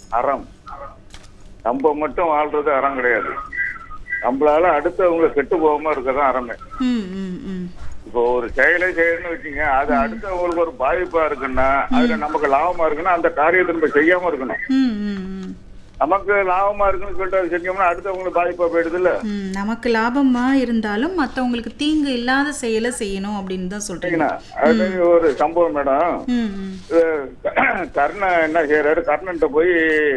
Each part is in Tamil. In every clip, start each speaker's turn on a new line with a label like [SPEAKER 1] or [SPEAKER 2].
[SPEAKER 1] அறம் நம்ம மட்டும் வாழ்றது அறம் கிடையாது நம்மளால அடுத்தவங்க கெட்டு போகாம இருக்கதான் அறமே
[SPEAKER 2] ம் ம் ம்
[SPEAKER 1] இப்போ ஒரு செயலை செய்யணும்னு வச்சுங்க அது அடுத்தவங்களுக்கு ஒரு பாதிப்பா இருக்குன்னா அதுல நமக்கு லாபமா இருக்குன்னா அந்த காரியத்தை நம்ம செய்யாம இருக்கணும்
[SPEAKER 2] ம் ம் ம்
[SPEAKER 1] நமக்கு லாபமா இருக்குன்னு சொல்லிட்டு அது செஞ்சோம்னா அடுத்தவங்களுக்கு பாதிப்பா போயிடுது இல்ல
[SPEAKER 2] ம், நமக்கு லாபமா இருந்தாலும் மற்றவங்களுக்கு தீங்கு இல்லாத செயலை செய்யணும் அப்படின்னு தான் சொல்றீங்க
[SPEAKER 1] அது ஒரு சம்பவம் மேடம்
[SPEAKER 2] ம் ம்
[SPEAKER 1] அஹ் கர்ணன் என்ன செய்யறாரு கர்ணன்ட்ட போய்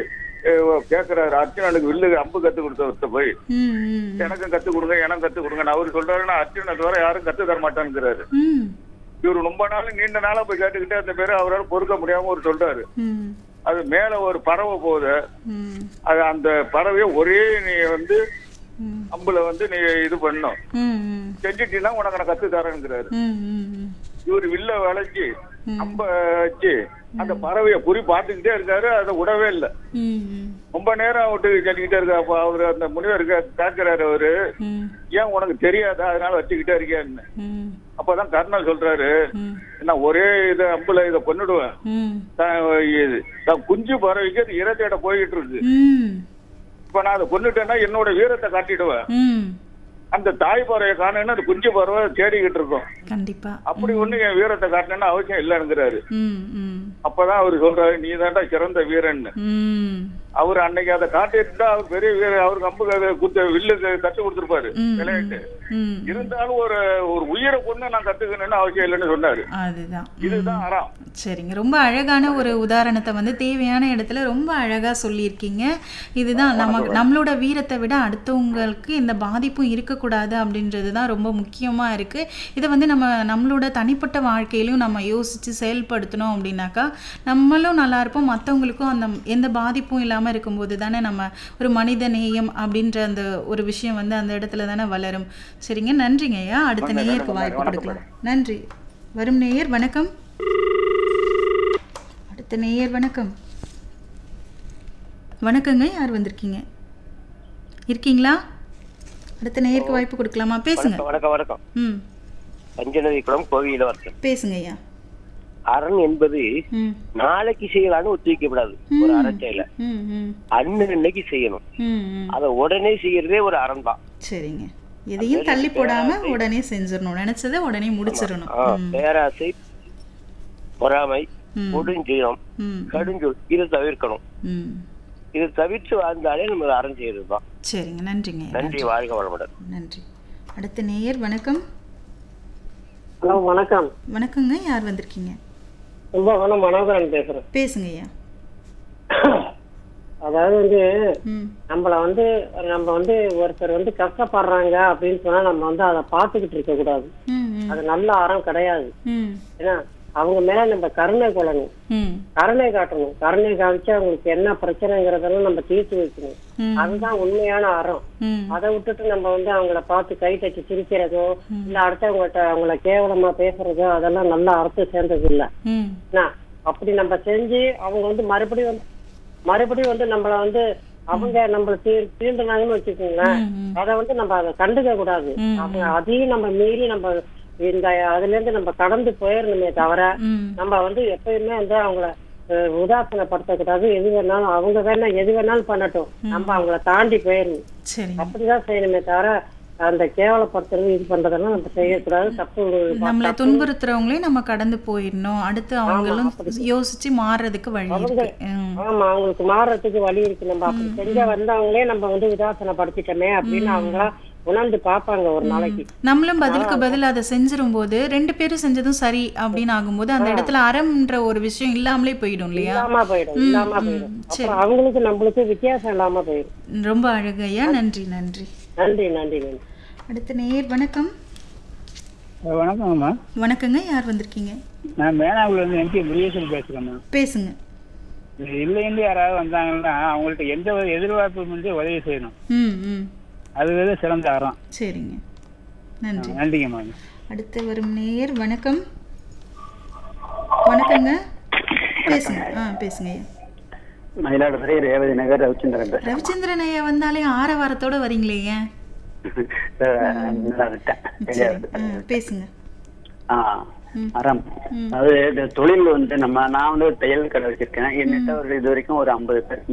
[SPEAKER 1] அஹ் கேக்குறாரு அர்ஜுனனுக்கு வில்லு அம்பு கத்து கொடுத்தவர்கிட்ட போய்
[SPEAKER 2] ம் ம்
[SPEAKER 1] எனக்கும் கத்து கொடுங்க எனக்கு கத்து கொடுங்க அவரு சொல்றாரு நான் அர்ஜுனை தவிர யாரும் கத்து தர மாட்டான்ங்கிறாரு
[SPEAKER 2] ம்
[SPEAKER 1] இவரு ரொம்ப நாள் நீண்ட நாளா போய் கேட்டுக்கிட்டே அந்த பேரு அவரால் பொறுக்க முடியாம ஒரு சொல்றாரு
[SPEAKER 2] ம்
[SPEAKER 1] அது மேல ஒரு பறவை போகுது
[SPEAKER 2] ம்
[SPEAKER 1] அது அந்த பறவையை ஒரே நீ வந்து
[SPEAKER 2] ம்
[SPEAKER 1] அம்புல வந்து நீ இது பண்ணும்
[SPEAKER 2] ம் ம்
[SPEAKER 1] செஞ்சுட்டீங்கன்னா உனக்கு நான் கத்து தரேங்கிறாரு
[SPEAKER 2] ம் ம் ம்
[SPEAKER 1] இவரு வில்ல வளைச்சு அம்ப வச்சு அந்த பறவைய குறி பார்த்துக்கிட்டே இருக்காரு அதை விடவே இல்லை
[SPEAKER 2] ம் ம்
[SPEAKER 1] ரொம்ப நேரம் விட்டு சொல்லிக்கிட்டே இருக்கா அப்ப அவரு அந்த முனிவர் கேட்கிறாரு அவரு
[SPEAKER 2] ம்
[SPEAKER 1] ஏன் உனக்கு தெரியாதா அதனால வச்சுக்கிட்டே இருக்கியான்னு
[SPEAKER 2] ம்
[SPEAKER 1] அப்பதான் கர்ணன் சொல்றாரு
[SPEAKER 2] ம்
[SPEAKER 1] நான் ஒரே இதை அம்புல இதை கொன்னுடுவேன்
[SPEAKER 2] ம்
[SPEAKER 1] தான் இது தான் குஞ்சு பறவைக்கு அது இறத்தேட போயிட்டு இருக்கு
[SPEAKER 2] ம்
[SPEAKER 1] இப்ப நான் அதை கொன்னுட்டேன்னா என்னோட வீரத்தை காட்டிடுவேன்
[SPEAKER 2] ம்
[SPEAKER 1] அந்த தாய் பறவையை காணுன்னா அந்த குஞ்சு பறவை தேடிக்கிட்டு இருக்கும்
[SPEAKER 2] கண்டிப்பா
[SPEAKER 1] அப்படி ஒண்ணு என் வீரத்தை காட்டணும்னு அவசியம் இல்லைங்கிறாரு
[SPEAKER 2] ம் ம்
[SPEAKER 1] அப்பதான் அவரு சொல்றாரு நீ தான்டா சிறந்த வீரன்னு
[SPEAKER 2] ம்
[SPEAKER 1] அவர் அன்னைக்கு அதை காட்டிட்டு அவர் பெரிய வீரர் அவருக்கு அம்பு க- குத்த வில்லு க- கத்து கொடுத்துருப்பாரு
[SPEAKER 2] ம்,
[SPEAKER 1] விளையாட்டு
[SPEAKER 2] ம்
[SPEAKER 1] இருந்தாலும் ஒரு ஒரு உயிரை கொண்டு நான் கத்துக்கணும்னு அவசியம் இல்லைன்னு சொன்னாரு
[SPEAKER 2] அதுதான்
[SPEAKER 1] இதுதான் அறம்
[SPEAKER 2] சரிங்க ரொம்ப அழகான ஒரு உதாரணத்தை வந்து தேவையான இடத்துல ரொம்ப அழகாக சொல்லியிருக்கீங்க இதுதான் நம்ம நம்மளோட வீரத்தை விட அடுத்தவங்களுக்கு எந்த பாதிப்பும் இருக்கக்கூடாது அப்படின்றது தான் ரொம்ப முக்கியமாக இருக்குது இதை வந்து நம்ம நம்மளோட தனிப்பட்ட வாழ்க்கையிலையும் நம்ம யோசித்து செயல்படுத்தணும் அப்படின்னாக்கா நம்மளும் நல்லா இருப்போம் மற்றவங்களுக்கும் அந்த எந்த பாதிப்பும் இல்லாமல் இருக்கும்போது தானே நம்ம ஒரு மனித நேயம் அப்படின்ற அந்த ஒரு விஷயம் வந்து அந்த இடத்துல தானே வளரும் சரிங்க நன்றிங்க ஐயா அடுத்த நேயருக்கு வாய்ப்பு கொடுக்கலாம் நன்றி வரும் நேயர் வணக்கம் அடுத்த நேயர் வணக்கம் வணக்கங்க யார் வந்திருக்கீங்க இருக்கீங்களா அடுத்த நேயருக்கு வாய்ப்பு கொடுக்கலாமா பேசுங்க
[SPEAKER 3] வணக்கம் வணக்கம்
[SPEAKER 2] ம்
[SPEAKER 3] பஞ்சநதி குளம் கோவில வர்க்கம்
[SPEAKER 2] பேசுங்க ஐயா
[SPEAKER 3] அரண் என்பது
[SPEAKER 2] ம்
[SPEAKER 3] நாளைக்கு செய்யலாம்னு ஒத்தி வைக்கப்படாது ஒரு அறச்செயல
[SPEAKER 2] ம் ம்
[SPEAKER 3] அன்னன்னைக்கு செய்யணும்
[SPEAKER 2] ம் ம்
[SPEAKER 3] அதை உடனே செய்யறதே ஒரு அறம் தான்
[SPEAKER 2] சரிங்க எதையும் தள்ளி போடாம உடனே செஞ்சிடணும் நினைச்சதை உடனே முடிச்சிடணும்
[SPEAKER 3] ஆ, பேராசை பொறாமை
[SPEAKER 2] ம்.
[SPEAKER 3] கொடுஞ்சீனம்
[SPEAKER 2] ம்
[SPEAKER 3] கடுஞ்சொல் இதை தவிர்க்கணும்
[SPEAKER 2] ம்
[SPEAKER 3] இதை தவிர்த்து வாழ்ந்தாலே நம்ம அறம் செய்யறது தான்
[SPEAKER 2] சரிங்க நன்றிங்க ஐயா.
[SPEAKER 3] நன்றி வாழ்க வளமுடன்
[SPEAKER 2] நன்றி அடுத்த நேயர் வணக்கம்
[SPEAKER 4] ஹலோ வணக்கம்
[SPEAKER 2] வணக்கங்க யார் வந்திருக்கீங்க
[SPEAKER 4] கும்பகோணம் மனோகரன் பேசுறேன்
[SPEAKER 2] பேசுங்க ஐயா
[SPEAKER 4] அதாவது வந்து
[SPEAKER 2] ம்
[SPEAKER 4] நம்மள வந்து நம்ம வந்து ஒருத்தர் வந்து கஷ்டப்படுறாங்க அப்படின்னு சொன்னா நம்ம வந்து அதை பார்த்துக்கிட்டு இருக்க கூடாது
[SPEAKER 2] ம் ம்
[SPEAKER 4] அது நல்ல அறம் கிடையாது
[SPEAKER 2] ம்
[SPEAKER 4] ஏன்னா அவங்க மேல நம்ம கருணை கொள்ளணும்
[SPEAKER 2] ம்
[SPEAKER 4] கருணை காட்டணும் கருணை காமிச்சு அவங்களுக்கு என்ன பிரச்சனைங்கிறதெல்லாம் நம்ம தீர்த்து வைக்கணும்
[SPEAKER 2] ம்.
[SPEAKER 4] அதுதான் உண்மையான அறம்
[SPEAKER 2] ம்
[SPEAKER 4] அதை விட்டுட்டு நம்ம வந்து அவங்கள பார்த்து கை தட்டி சிரிக்கிறதோ இல்ல அடுத்தவங்கள்ட்ட அவங்கள கேவலமா பேசுறதோ அதெல்லாம் நல்ல அர்த்தம் சேர்ந்தது இல்ல
[SPEAKER 2] ம்
[SPEAKER 4] என்ன, அப்படி நம்ம செஞ்சு அவங்க வந்து மறுபடியும் வந்து மறுபடியும் வந்து நம்மள வந்து அவங்க நம்மள தீ தீண்டுனாங்கன்னு வச்சுக்கோங்களேன்
[SPEAKER 2] ம்,
[SPEAKER 4] அதை வந்து நம்ம அதை கண்டுக்க கூடாது
[SPEAKER 2] ம்.
[SPEAKER 4] அவங்க அதையும் நம்ம மீறி நம்ம இந்த அதுல இருந்து நம்ம கடந்து போயிடணுமே தவிர
[SPEAKER 2] ம்
[SPEAKER 4] நம்ம வந்து எப்பயுமே வந்து அவங்கள அஹ், உதாசனப்படுத்தக்கூடாது எது வேணாலும் அவங்க வேணா எது வேணாலும் பண்ணட்டும் நம்ம அவங்கள தாண்டி போயிடணும்
[SPEAKER 2] சரிங்க
[SPEAKER 4] அப்படிதான் செய்யணுமே தவிர அந்த கேவலப்படுத்துறது இது பண்றதெல்லாம் நம்ம செய்யக்கூடாது தப்பு
[SPEAKER 2] நம்மளை துன்புறுத்துறவங்களையும் நம்ம கடந்து போயிடணும் அடுத்து அவங்களும் யோசிச்சு மாறுறதுக்கு வழி இருக்கு ம்.
[SPEAKER 4] ஆமா அவங்களுக்கு மாறுறதுக்கு வழி இருக்கு நம்ம அப்படி செஞ்ச வந்தவங்களே நம்ம வந்து உதாசனப்படுத்திட்டோமே அப்படின்னு அவங்களா உணர்ந்து பார்ப்பாங்க ஒரு நாளைக்கு
[SPEAKER 2] நம்மளும் பதிலுக்கு பதில் அதை செஞ்சிரும் போது ரெண்டு பேரும் செஞ்சதும் சரி அப்படின்னு ஆகும்போது அந்த இடத்துல அறம்ன்ற ஒரு விஷயம் இல்லாமலே போயிடும் இல்லையா
[SPEAKER 4] இல்லாம போயிடும் இல்லாம போயிடும் அப்புறம் அவங்களுக்கு நம்மளுக்கு வித்தியாசம் இல்லாம போயிடும்
[SPEAKER 2] ரொம்ப அழகையா நன்றி நன்றி
[SPEAKER 4] நன்றி நன்றி நன்றி
[SPEAKER 2] அடுத்த நேர் வணக்கம்
[SPEAKER 5] வணக்கம்மா
[SPEAKER 2] வணக்கங்க யார் வந்திருக்கீங்க
[SPEAKER 5] நான் மேனாகுலேருந்து எம்பி முருகேசன் பேசுகிறேம்மா
[SPEAKER 2] பேசுங்க
[SPEAKER 5] இல்லைன்னு யாராவது வந்தாங்கன்னா அவங்கள்ட்ட எந்த ஒரு எதிர்பார்ப்பும் இன்றி உதவி செய்யணும்
[SPEAKER 2] ம் ம்
[SPEAKER 5] அதுவே சிறந்த அறம்
[SPEAKER 2] சரிங்க நன்றி
[SPEAKER 5] நன்றிங்கம்மா
[SPEAKER 2] அடுத்து வரும் நேயர் வணக்கம் வணக்கங்க பேசுங்க ஆ பேசுங்க ஐயா
[SPEAKER 6] மயிலாடுதுறை ரேவதி நகர் ரவிச்சந்திரன் பேசுறேன்
[SPEAKER 2] ரவிச்சந்திரன் ஐயா வந்தாலே ஆரவாரத்தோட வரீங்களே ஏன்
[SPEAKER 6] நல்லா விட்டேன் வெளியே
[SPEAKER 2] சரி
[SPEAKER 6] வந்துட்டேன்.
[SPEAKER 2] ஆ, பேசுங்க
[SPEAKER 6] ஆ அறம்
[SPEAKER 2] ம்.
[SPEAKER 6] அதாவது இந்த தொழில் வந்து நம்ம நான் வந்து ஒரு தையல் கடை வச்சிருக்கேன் என்கிட்ட ஒரு இது வரைக்கும் ஒரு ஐம்பது பேர்